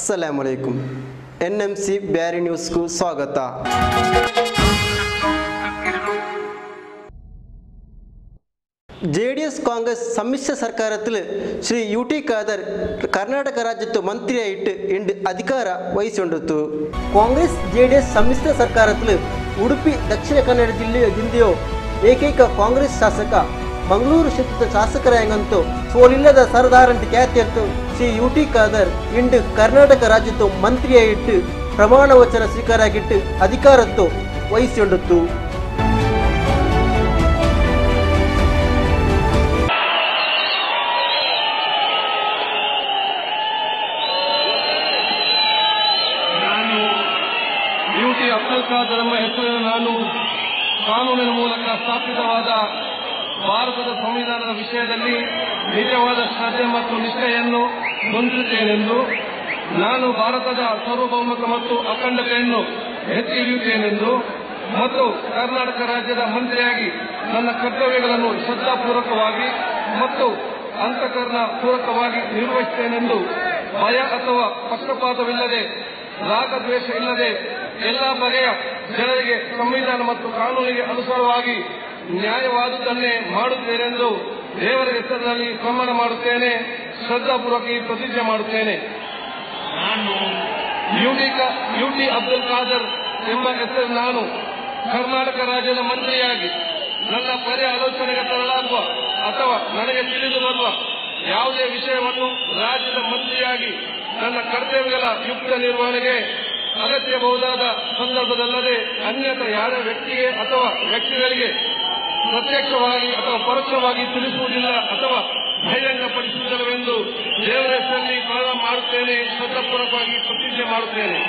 ಅಸ್ಸಲಾಮಲೈಕುಂ N M C Beary ನ್ಯೂಸ್ಗೂ ಸ್ವಾಗತ J D S Congress ಸಮ್ಮಿಶ್ರ ಸರ್ಕಾರത്തിൽ ശ്രീ യു ടി ഖാദർ കർണാടക രാജ്യത്ത് മന്ത്രിയായിട്ട് ഇണ്ട് അധികാര വഹിച്ചുകൊണ്ടിരുത്തു ಕಾಂಗ್ರೆಸ್ ಜೆ ಡಿ ಎಸ್ ಸಮ್ಮಿಶ್ರ ಸರ್ಕಾರത്തിൽ ಉಡುಪಿ ದಕ್ಷಿಣ ಕನ್ನಡ ಜಿಲ್ಲೆಯೋ ಏಕೈಕ ಕಾಂಗ್ರೆಸ್ ಶಾಸಕ ಮಂಗಳೂರು ಕ್ಷೇತ್ರದ ಶಾಸಕರಾಯಂಗಂತೂ ಸೋಲಿಲ್ಲದ ಸರದಾರಂತ ಖ್ಯಾತಿಯತ್ತು ಶ್ರೀ ಯು ಟಿ ಖಾದರ್ ಇಂದು ಕರ್ನಾಟಕ ರಾಜ್ಯದ ಮಂತ್ರಿಯಾയിട്ട് ಪ್ರಮಾಣ ವಚನ ಸ್ವೀಕಾರ ಆಗಿಟ್ಟು ಅಧಿಕಾರತ್ತು ವಹಿಸಿಕೊಂಡಿತ್ತು ನಾನು ಯು ಟಿ ಅಬ್ದುಲ್ ಖಾದರ್ ಎಂಬ ಹೆಸರಿನ ನಾನು ಕಾನೂನಿನ ಮೂಲಕ ಸ್ಥಾಪಿತವಾದ ಭಾರತದ ಸಂವಿಧಾನದ ವಿಷಯದಲ್ಲಿ ನಿಜವಾದ ಶ್ರದ್ಧೆ ಮತ್ತು ನಿಷ್ಠೆಯನ್ನು ಹೊಂದಿರುತ್ತೇನೆಂದು ನಾನು ಭಾರತದ ಸಾರ್ವಭೌಮತ್ವ ಮತ್ತು ಅಖಂಡತೆಯನ್ನು ಎತ್ತಿ ಹಿಡಿಯುತ್ತೇನೆಂದು ಮತ್ತು ಕರ್ನಾಟಕ ರಾಜ್ಯದ ಮಂತ್ರಿಯಾಗಿ ನನ್ನ ಕರ್ತವ್ಯಗಳನ್ನು ಶ್ರದ್ಧಾಪೂರ್ವಕವಾಗಿ ಮತ್ತು ಅಂತಃಕರಣ ಪೂರ್ವಕವಾಗಿ ನಿರ್ವಹಿಸುತ್ತೇನೆಂದು ಭಯ ಅಥವಾ ಪಕ್ಷಪಾತವಿಲ್ಲದೆ ರಾಗದ್ವೇಷ ಇಲ್ಲದೆ ಎಲ್ಲ ಬಗೆಯ ಜನರಿಗೆ ಸಂವಿಧಾನ ಮತ್ತು ಕಾನೂನಿಗೆ ಅನುಸಾರವಾಗಿ ನ್ಯಾಯವಾದುದನ್ನೇ ಮಾಡುತ್ತೇನೆಂದು ದೇವರ ಹೆಸರಿನಲ್ಲಿ ಪ್ರಮಾಣ ಮಾಡುತ್ತೇನೆ ಶ್ರದ್ಧಾಪೂರ್ವಕ ಈ ಪ್ರತಿಜ್ಞೆ ಮಾಡುತ್ತೇನೆ ನಾನು ಯುಟಿ ಯುಟಿ ಅಬ್ದುಲ್ ಖಾದರ್ ಎಂಬ ಹೆಸರು ನಾನು ಕರ್ನಾಟಕ ರಾಜ್ಯದ ಮಂತ್ರಿಯಾಗಿ ನನ್ನ ಪರ್ಯ ಆಲೋಚನೆಗೆ ತರಲಾಗುವ ಅಥವಾ ನನಗೆ ತಿಳಿದು ಬರುವ ಯಾವುದೇ ವಿಷಯವನ್ನು ರಾಜ್ಯದ ಮಂತ್ರಿಯಾಗಿ ನನ್ನ ಕರ್ತವ್ಯಗಳ ಯುಕ್ತ ನಿರ್ವಹಣೆಗೆ ಅಗತ್ಯಬಹುದಾದ ಸಂದರ್ಭದಲ್ಲದೆ ಅನ್ಯಥ ಯಾರ ವ್ಯಕ್ತಿಗೆ ಅಥವಾ ವ್ಯಕ್ತಿಗಳಿಗೆ ಪ್ರತ್ಯಕ್ಷವಾಗಿ ಅಥವಾ ಪರೋಕ್ಷವಾಗಿ ತಿಳಿಸುವುದಿಲ್ಲ ಅಥವಾ ಬಹಿರಂಗಪಡಿಸುವುದಿಲ್ಲವೆಂದು ದೇವರ ಹೆಸರಲ್ಲಿ ಪ್ರಮಾಣ ಮಾಡುತ್ತೇನೆ ಶ್ರದ್ಧಾಪೂರ್ವಕವಾಗಿ ಪ್ರತಿಜ್ಞೆ ಮಾಡುತ್ತೇನೆ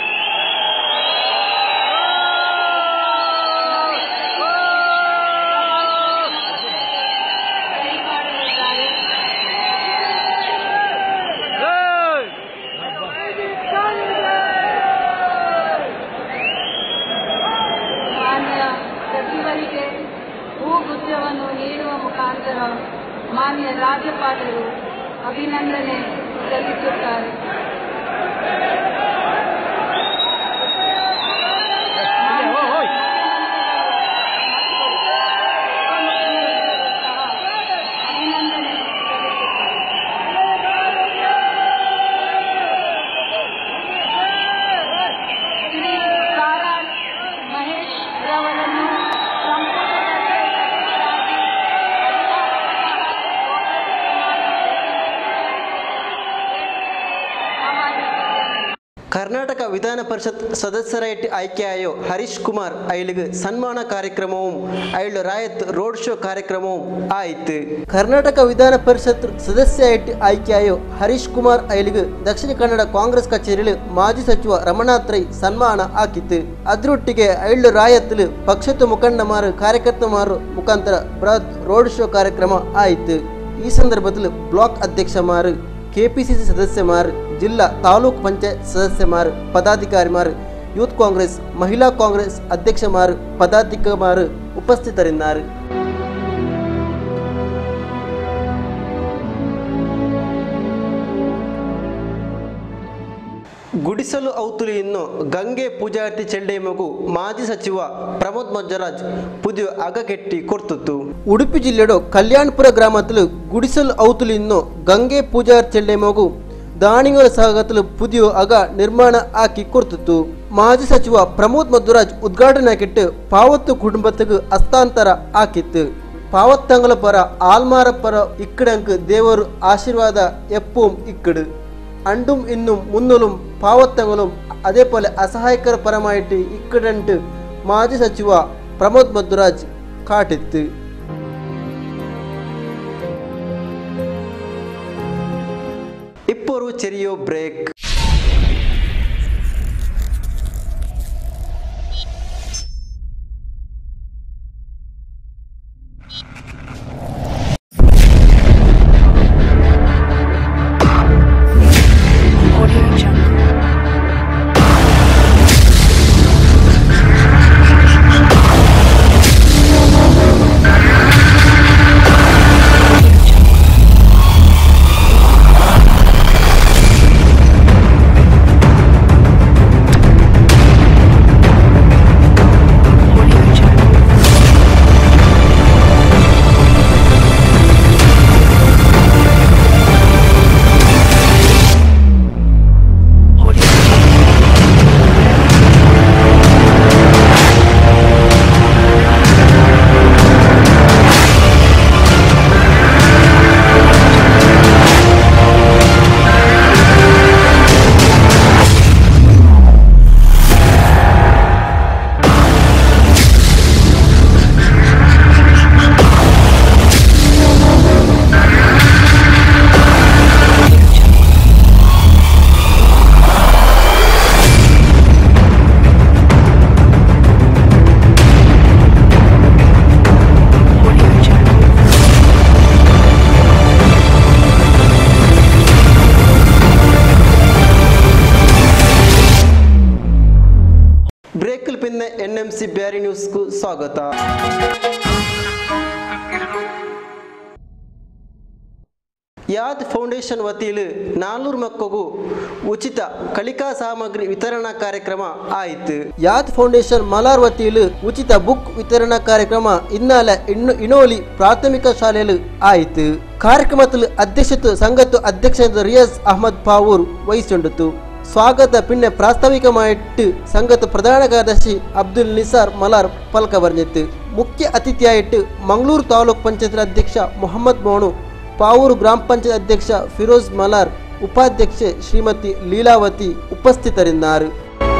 ಮಾನ್ಯ ಸಚಿವರಿಗೆ ಭೂಗುಚ್ಛವನ್ನು ನೀಡುವ ಮುಖಾಂತರ ಮಾನ್ಯ ರಾಜ್ಯಪಾಲರು ಅಭಿನಂದನೆ ಸಲ್ಲಿಸುತ್ತಾರೆ ಅಭಿನಂದನೆ ಶ್ರೀ ಕಾರಾಟ್ ಮಹೇಶ್ ರವರನ್ನು ಸಂಪುಟದ ಸದಸ್ಯರಾಗಿ ಆಹ್ವಾನಿಸಿದ್ದೇನೆ. ಕರ್ನಾಟಕ ವಿಧಾನ ಪರಿಷತ್ ಸದಸ್ಯರಾയിട്ട് ആയിക്കായോ ഹരീഷ് കുമാർ അയലുക് സന്മാന കാര്യക്രമവും അയാളുടെ റായത്ത് റോഡ് ഷോ കാര്യക്രമവും ആയിത്ത് ಕರ್ನಾಟಕ ವಿಧಾನ ಪರಿಷತ್ ಸದಸ್ಯರಾയിട്ട് ಆಯ್ಕೆಯಾಯೋ ಹರೀಶ್ ಕುಮಾರ್ ಅಯಲಿಗೆ ದಕ್ಷಿಣ ಕನ್ನಡ ಕಾಂಗ್ರೆಸ್ ಕಚೇರಿಯಲ್ಲಿ ಮಾಜಿ ಸಚಿವ ರಮಣಾಥ್ ರೈ ಸನ್ಮಾನ ಹಾಕಿತ್ತು ಅದರೊಟ್ಟಿಗೆ ಅಯಳು ರಾಯತ್ತಲು ಪಕ್ಷದ ಮುಖಂಡಮಾರು ಕಾರ್ಯಕರ್ತಮಾರು ಮುಖಾಂತರ ಬೃಹತ್ ರೋಡ್ ಶೋ ಕಾರ್ಯಕ್ರಮ ಆಯಿತು ಈ ಸಂದರ್ಭದಲ್ಲಿ ಬ್ಲಾಕ್ ಅಧ್ಯಕ್ಷಮಾರು ಕೆಪಿಸಿಸಿ ಸದಸ್ಯಮಾರು ಜಿಲ್ಲಾ ತಾಲೂಕು ಪಂಚಾಯತ್ ಸದಸ್ಯಮಾರು ಪದಾಧಿಕಾರಿಮಾರು ಯೂತ್ ಕಾಂಗ್ರೆಸ್ ಮಹಿಳಾ ಕಾಂಗ್ರೆಸ್ ಅಧ್ಯಕ್ಷಮಾರು ಪದಾಧಿಕಾರಿಮಾರು ಉಪಸ್ಥಿತರಿದ್ದಾರೆ ಗುಡಿಸಲು ಔತುಲಿ ಇನ್ನು ಗಂಗೆ ಪೂಜಾರ್ತಿ ಚೆಂಡೆ ಮಗು ಮಾಜಿ ಸಚಿವ ಪ್ರಮೋದ್ ಮಂಜರಾಜ್ ಪುದಿಯ ಅಗಕೆಟ್ಟಿ ಕೊಡ್ತಿತ್ತು ಉಡುಪಿ ಜಿಲ್ಲೆಯ ಕಲ್ಯಾಣಪುರ ಗ್ರಾಮದಲ್ಲಿ ಗುಡಿಸಲು ಔತುಲಿ ಇನ್ನು ಗಂಗೆ ಪೂಜಾರ್ ಚೆಂಡೆ ಮಗು ದಾಣಿಗಳ ಸಹಗತಲು ಪುದಿಯ ಅಗ ನಿರ್ಮಾಣ ಹಾಕಿ ಕೊಡ್ತಿತ್ತು ಮಾಜಿ ಸಚಿವ ಪ್ರಮೋದ್ ಮಧ್ವರಾಜ್ ಉದ್ಘಾಟನೆ ಹಾಕಿಟ್ಟು ಪಾವತ್ತು ಕುಟುಂಬತ್ತಿಗೆ ಹಸ್ತಾಂತರ ಹಾಕಿತ್ತು ಪಾವತ್ತಂಗಲ ಪರ ಆಲ್ಮಾರ ಪರ ಇಕ್ಕಡಂಕ್ ದೇವರು ಆಶೀರ್ವಾದ ಎಪ್ಪುಂ ಇಕ್ಕಡು അണ്ടും ഇന്നും മുന്നലും പാവത്തങ്ങളും അതേപോലെ അസഹായകര പരമായിട്ട് ഇക്കടണ്ട് മാജി സಚಿವ പ്രമോദ് മധുരാജ് കാട്ടിത്ത് ഇപ്പോൾ ഒരു ചെറിയ break Audio Jungle. Audio Jungle. ಬ್ರೇಕಲ್ ಪಿನ್ನ ಎನ್ ಎಂ ಸಿ ಬ್ಯಾರಿ ನ್ಯೂಸ್ಗೂ ಸ್ವಾಗತ ಯಾದ್ ಫೌಂಡೇಶನ್ ವತಿಯಲ್ಲಿ ನಾಲ್ನೂರು ಮಕ್ಕಳಿಗೂ ಉಚಿತ ಕಲಿಕಾ ಸಾಮಗ್ರಿ ವಿತರಣಾ ಕಾರ್ಯಕ್ರಮ ಆಯಿತು ಯಾದ್ ಫೌಂಡೇಶನ್ ಮಲಾರ್ ವತಿಯಲ್ಲಿ ಉಚಿತ ಬುಕ್ ವಿತರಣಾ ಕಾರ್ಯಕ್ರಮ ಇನ್ನಾಲ ಇನ್ನು ಇನೋಲಿ ಪ್ರಾಥಮಿಕ ಶಾಲೆಯಲ್ಲಿ ಆಯಿತು ಕಾರ್ಯಕ್ರಮത്തിൽ ಅಧ್ಯಕ್ಷತೆ സംഘത്ത് അധ്യക്ഷത റിയാസ് അഹമ്മദ് പാവൂർ വഹിച്ചുകൊടുത്തു സ്വാഗത പിന്നെ പ്രാസ്താവികമായിട്ട് സംഘത്ത് പ്രധാന കാര്യദർശി അബ്ദുൽ നിസാർ മലാർ പൽക പറഞ്ഞെത്ത് മുഖ്യ അതിഥിയായിട്ട് മംഗ്ലൂർ താലൂക്ക് പഞ്ചായത്ത് അധ്യക്ഷ മുഹമ്മദ് മോണു ಪಾವೂರು ಗ್ರಾಮ ಪಂಚಾಯತ್ ಅಧ್ಯಕ್ಷ ಫಿರೋಜ್ ಮಲಾರ್ ಉಪಾಧ್ಯಕ್ಷೆ ಶ್ರೀಮತಿ ಲೀಲಾವತಿ ಉಪಸ್ಥಿತರಿದ್ದಾರೆ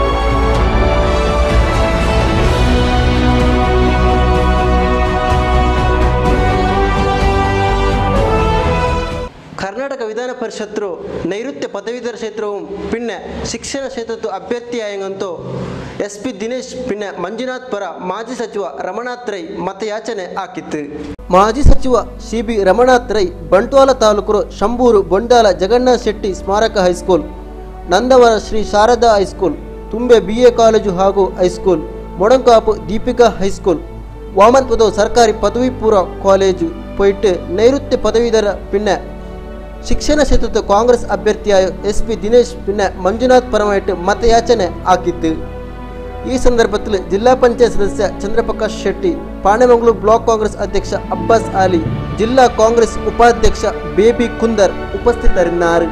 ಕರ್ನಾಟಕ ವಿಧಾನ ಪರಿಷತ್ತು ನೈಋತ್ಯ ಪದವೀಧರ ಕ್ಷೇತ್ರവും പിന്നെ ಶಿಕ್ಷಣ ಕ್ಷೇತ್ರದ್ದು ಅಭ್ಯರ್ಥಿಯಾಯಂಗಂತೂ ಎಸ್ ಪಿ ದಿನೇಶ್ പിന്നെ ಮಂಜುನಾಥ್ ಪರ ಮಾಜಿ ಸಚಿವ ರಮಣಾಥ್ ರೈ ಮತಯಾಚನೆ ಹಾಕಿತ್ತು ಮಾಜಿ ಸಚಿವ ಸಿ ಬಿ ರಮಣಾಥ್ ರೈ ಬಂಟ್ವಾಳ ತಾಲೂಕು ಶಂಭೂರು ಬೊಂಡಾಲ ಜಗನ್ನಾಥ್ ಶೆಟ್ಟಿ ಸ್ಮಾರಕ high school Nandavara Shri Sharada high school Tumbe B A college ಹಾಗೂ ಹೈಸ್ಕೂಲ್ ಮೊಡಂಕಾಪು ದೀಪಿಕಾ ಹೈಸ್ಕೂಲ್ ವಾಮನ್ಪುರ ಸರ್ಕಾರಿ ಪದವಿ ಪೂರ್ವ ಕಾಲೇಜು പോയിട്ട് നൈಋತ್ಯ പദവീധര പിന്നെ ಶಿಕ್ಷಣ ಕ್ಷೇತ್ರದ ಕಾಂಗ್ರೆಸ್ ಅಭ್ಯರ್ಥಿಯಾയ ಎಸ್ ಪಿ ದಿನೇಶ್ പിന്നെ ಮಂಜುನಾಥ್ ಪರമായിട്ട് ಮತಯಾಚನೆ ಹಾಕಿತ್ತು ಈ ಸಂದರ್ಭದಲ್ಲಿ ಜಿಲ್ಲಾ ಪಂಚಾಯತ್ ಸದಸ್ಯ ಚಂದ್ರಪ್ರಕಾಶ್ ಶೆಟ್ಟಿ ಪಾಣೆಮಂಗಳೂರು ಬ್ಲಾಕ್ ಕಾಂಗ್ರೆಸ್ ಅಧ್ಯಕ್ಷ ಅಬ್ಬಾಸ್ ಆಲಿ ಜಿಲ್ಲಾ ಕಾಂಗ್ರೆಸ್ ಉಪಾಧ್ಯಕ್ಷ ಬೇಬಿ ಕುಂದರ್ ಉಪಸ್ಥಿತರಿದ್ದಾರೆ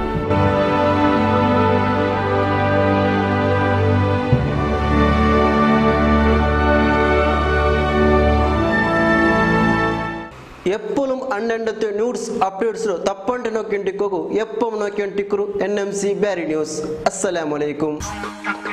എപ്പോഴും അണ്ണണ്ടത്തെ ന്യൂസ് അപ്ഡേറ്റ്സ് തപ്പണ്ട് നോക്കിണ്ടിക്കോകു എപ്പം നോക്കിണ്ടിക്കു N M C Beary news അസ്സലാമലൈക്കും